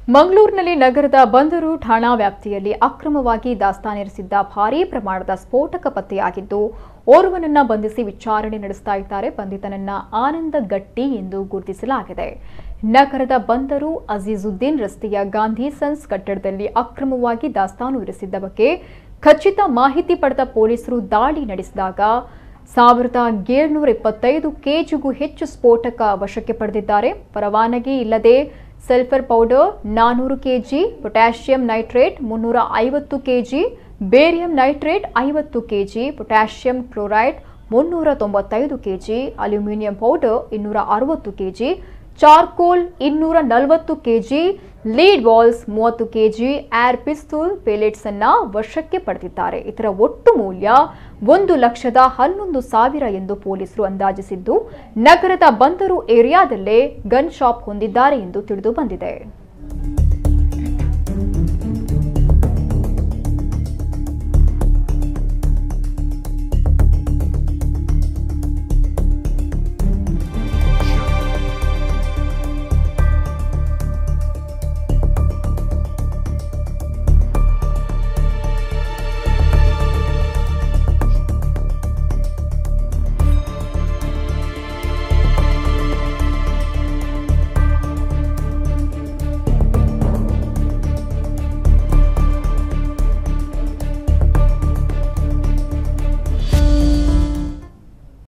ಮಂಗಳೂರಿನಲ್ಲಿ ನಗರದ ಬಂದರು ಠಾಣಾ ವ್ಯಾಪ್ತಿಯಲ್ಲಿ ಅಕ್ರಮವಾಗಿ ದಾಸ್ತಾನಿರಿಸಿದ್ದ ಭಾರೀ ಪ್ರಮಾಣದ ಸ್ಫೋಟಕ ಪತ್ತೆಯಾಗಿದ್ದು ಓರ್ವನನ್ನ ಬಂಧಿಸಿ ವಿಚಾರಣೆ ನಡೆಸ್ತಾ ಇದ್ದಾರೆ ಬಂಧಿತನನ್ನ ಆನಂದ ಗಟ್ಟಿ ಎಂದು ಗುರುತಿಸಲಾಗಿದೆ ನಗರದ ಬಂದರು ಅಜೀಜುದ್ದೀನ್ ರಸ್ತೆಯ ಗಾಂಧಿ ಸನ್ಸ್ ಕಟ್ಟಡದಲ್ಲಿ ಅಕ್ರಮವಾಗಿ ದಾಸ್ತಾನು ಇರಿಸಿದ್ದ ಬಗ್ಗೆ ಖಚಿತ ಮಾಹಿತಿ ಪಡೆದ ಪೊಲೀಸರು ದಾಳಿ ನಡೆಸಿದಾಗ ಸಾವಿರದ ಏಳ್ನೂರ ಇಪ್ಪತ್ತೈದು ಕೆಜಿಗೂ ಹೆಚ್ಚು ಸ್ಫೋಟಕ ವಶಕ್ಕೆ ಪಡೆದಿದ್ದಾರೆ ಪರವಾನಗಿ ಇಲ್ಲದೆ ಸಲ್ಫರ್ ಪೌಡರ್ ನಾನೂರು ಕೆಜಿ ಪೊಟ್ಯಾಷಿಯಂ ನೈಟ್ರೇಟ್ ಮುನ್ನೂರ ಐವತ್ತು ಕೆಜಿ ಬೇರಿಯಂ ನೈಟ್ರೇಟ್ ಐವತ್ತು ಕೆಜಿ ಪೊಟ್ಯಾಷಿಯಂ ಕ್ಲೋರೈಡ್ ಮುನ್ನೂರ ತೊಂಬತ್ತೈದು ಕೆಜಿ ಅಲ್ಯೂಮಿನಿಯಂ ಪೌಡರ್ ಇನ್ನೂರ ಅರವತ್ತು ಕೆಜಿ ಚಾರ್ಕೋಲ್ ಇನ್ನೂರ ನಲವತ್ತು ಕೆಜಿ ಲೀಡ್ ಬಾಲ್ಸ್ ಮೂವತ್ತು ಕೆಜಿ ಏರ್ ಪಿಸ್ತೂಲ್ ಪೇಲೆಟ್ಸ್ ಅನ್ನ ವಶಕ್ಕೆ ಪಡೆದಿದ್ದಾರೆ ಇದರ ಒಟ್ಟು ಮೌಲ್ಯ ಒಂದು ಲಕ್ಷದ ಹನ್ನೊಂದು ಸಾವಿರ ಎಂದು ಪೊಲೀಸರು ಅಂದಾಜಿಸಿದ್ದು ನಗರದ ಬಂದರು ಏರಿಯಾದಲ್ಲೇ ಗನ್ ಶಾಪ್ ಹೊಂದಿದ್ದಾರೆ ಎಂದು ತಿಳಿದು ಬಂದಿದೆ